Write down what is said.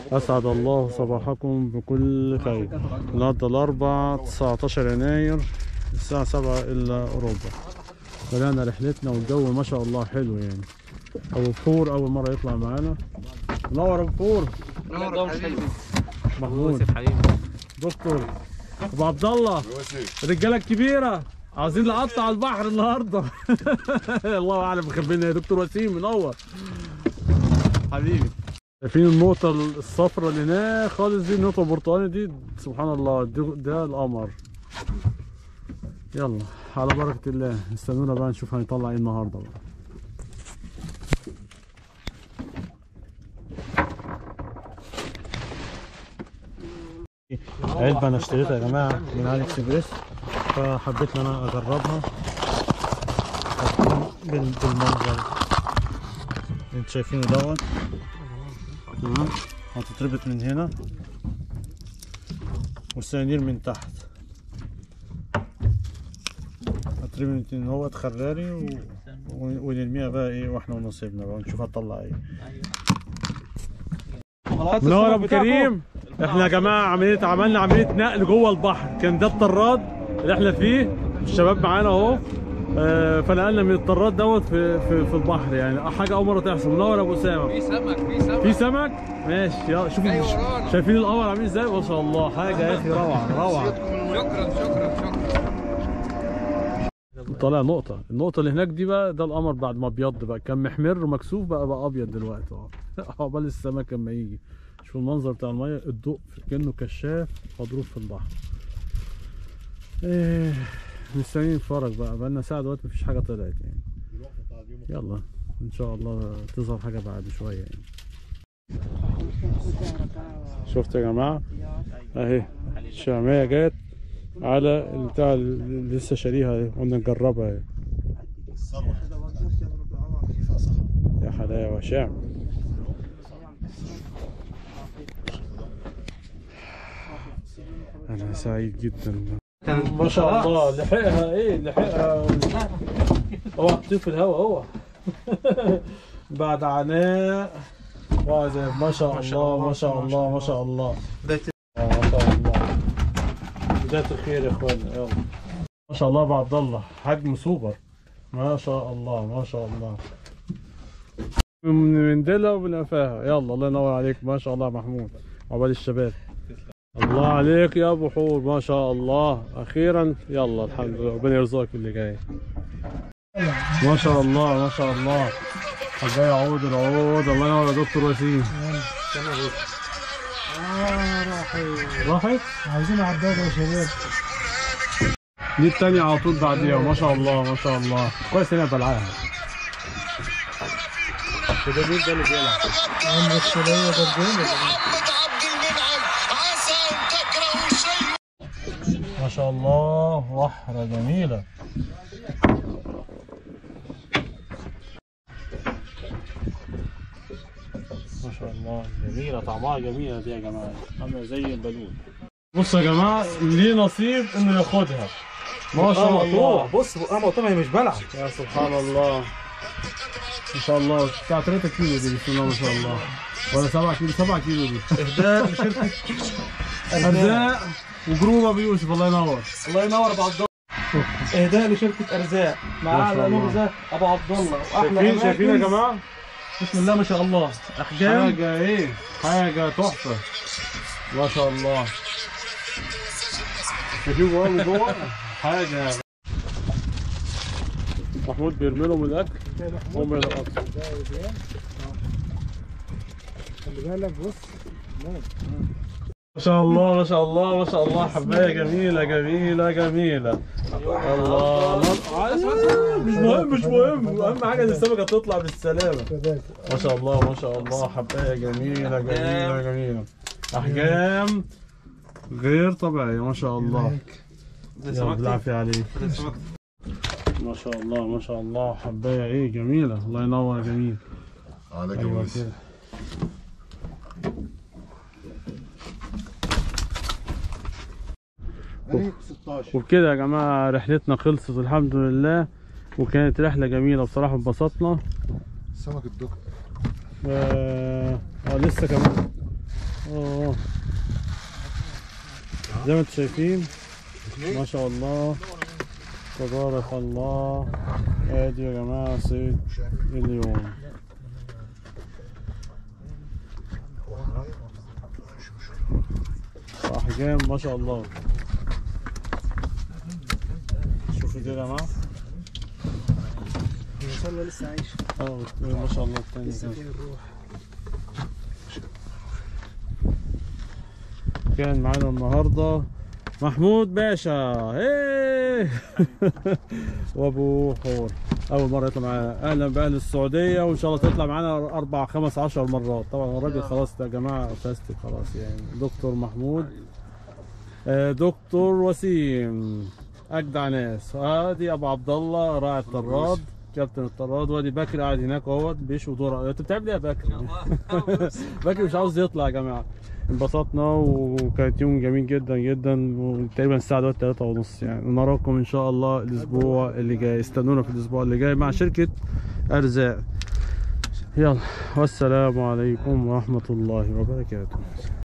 أسعد الله صباحكم بكل خير النهاردة الأربع 19 يناير الساعة 7 إلا ربع بدأنا رحلتنا والجو ما شاء الله حلو يعني أبو بخور أول مرة يطلع معانا منور أبو بخور محمود دكتور أبو عبد الله الرجالة الكبيرة عاوزين نقطع على البحر النهارده الله اعلم مخبينا يا دكتور وسيم منور حبيبي شايفين النقطة الصفراء اللي هناك خالص دي النقطة البرتقالية دي سبحان الله ده, ده القمر يلا على بركة الله استنونا بقى نشوف هنطلع ايه النهارده بقى علبة انا اشتريتها يا جماعة من علي اكسبريس فحبيت ان انا اجربها بال- بالمنظر اللي انتوا شايفينه دوت تمام هتتربط من هنا والسنانير من تحت هتربط من هو خراري و... و- ونرميها بقى ايه واحنا ونصيبنا بقى ونشوف هتطلع ايه منور ابو كريم احنا يا جماعه عمليه عملنا عمليه نقل جوه البحر كان ده الطراد اللي احنا فيه الشباب معانا اهو آه، فنقلنا من الطراد دوت في, في في البحر يعني حاجه اول مره تحصل منور يا ابو اسامه في سمك في سمك في سمك ماشي يلا شوفوا جاي ورانا. شايفين القمر عامل ازاي ما شاء الله حاجه يا اخي روعه روعه شكرا شكرا شكرا طالع نقطة، النقطة اللي هناك دي بقى ده القمر بعد ما ابيض بقى كان محمر ومكسوف بقى بقى ابيض دلوقتي اه عقبال السمك لما يجي شوف المنظر بتاع المية الضوء كأنه كشاف مضروب في البحر ايه مستنيين نتفرج بقى بقالنا ساعة دلوقتي مفيش حاجة طلعت يعني يلا ان شاء الله تظهر حاجة بعد شوية يعني شفت يا جماعة اهي الشامية جت على البتاع اللي لسه شاريها دي قلنا نجربها اهي يا حلاوة شام أنا سعيد جدا ما شاء الله لحقها إيه لحقها اوعى تطير في الهواء اوعى بعد عناء وعد ما شاء الله ما شاء الله ما شاء الله آه، ما شاء الله بداية الخير يا اخوانا يلا ما شاء الله ابو عبد الله حجم سوبر ما شاء الله ما شاء الله من من دلة ومن قفاها يلا الله ينور عليك ما شاء الله يا محمود عقبال الشباب الله عليك يا ابو حور ما شاء الله اخيرا يلا الحمد لله ربنا يرزقك اللي جاي ما شاء الله ما شاء الله جاي عود العود الله ينور يا دكتور وسيم راحت عايزين عداد يا شباب دي التانية على طول بعديها ما شاء الله ما شاء الله كويس هنا بلعها كده مين ده اللي بيلعب عم السولية ده الجامد محمد عبد المنعم عسى ان تكرهوا شيء ما شاء الله وحرة جميلة ما شاء الله جميلة طعمها جميلة دي يا جماعة عاملة زي البالون بصوا يا جماعة ليه نصيب انه ياخدها ما شاء الله بص انا مقطمة مش بلعب يا سبحان الله ما شاء الله بتاع 3 كيلو دي بسم الله ما شاء الله ولا 7 كيلو 7 كيلو دي اهداء لشركة ارزاق وجروب ابو يوسف الله ينور الله ينور ابو عبد الله اهداء لشركة ارزاق مع ما شاء اعلى الله. نبذة ابو عبد الله واحلى شايفين شايفين يا أماكن. جماعه بسم الله ما شاء الله احجام حاجه ايه حاجه تحفه ما شاء الله شايفين جوه من جوه حاجه محمود بيرمي لهم الاكل هم يلقطوا خلي بالك بص ما شاء الله ما شاء الله ما شاء الله حبايه جميله جميله جميله الله مش مهم مش مهم اهم حاجه ان السمكه تطلع بالسلامه ما شاء الله ما شاء الله حبايه جميله جميله جميله احجام غير طبيعيه ما شاء الله يلا بالعافيه عليك ما شاء الله ما شاء الله حبايه ايه جميله الله ينور جميل عليك ايوه كده عليك 16 وبكده يا جماعة رحلتنا خلصت الحمد لله وكانت رحلة جميلة بصراحة انبسطنا سمك الدكتور و... آه لسه كمان اه زي ما انتم شايفين ما شاء الله تبارك الله ادي يا جماعة صيد اليوم احجام ما شاء الله شوفوا دي يا جماعة ما شاء الله لسه عايش اه ما شاء الله التاني لسه ده. فيه الروح كان معانا النهارده محمود باشا ايه وابو حور اول مره يطلع معانا اهلا باهل السعوديه وان شاء الله تطلع معانا اربع خمس عشر مرات طبعا الراجل خلاص ده يا جماعه فاستك خلاص يعني دكتور محمود آه، دكتور وسيم اجدع ناس ادي ابو عبد الله راعي الطراد كابتن الطراد وادي بكر قاعد هناك اهوت بيشوي دور انت بتعمل ايه يا بكر؟ بكر مش عاوز يطلع يا جماعه انبسطنا وكانت يوم جميل جدا جدا وتقريبا الساعه دلوقتي 3 ونص يعني نراكم ان شاء الله الاسبوع اللي جاي استنونا في الاسبوع اللي جاي مع شركه ارزاق يلا والسلام عليكم ورحمه الله وبركاته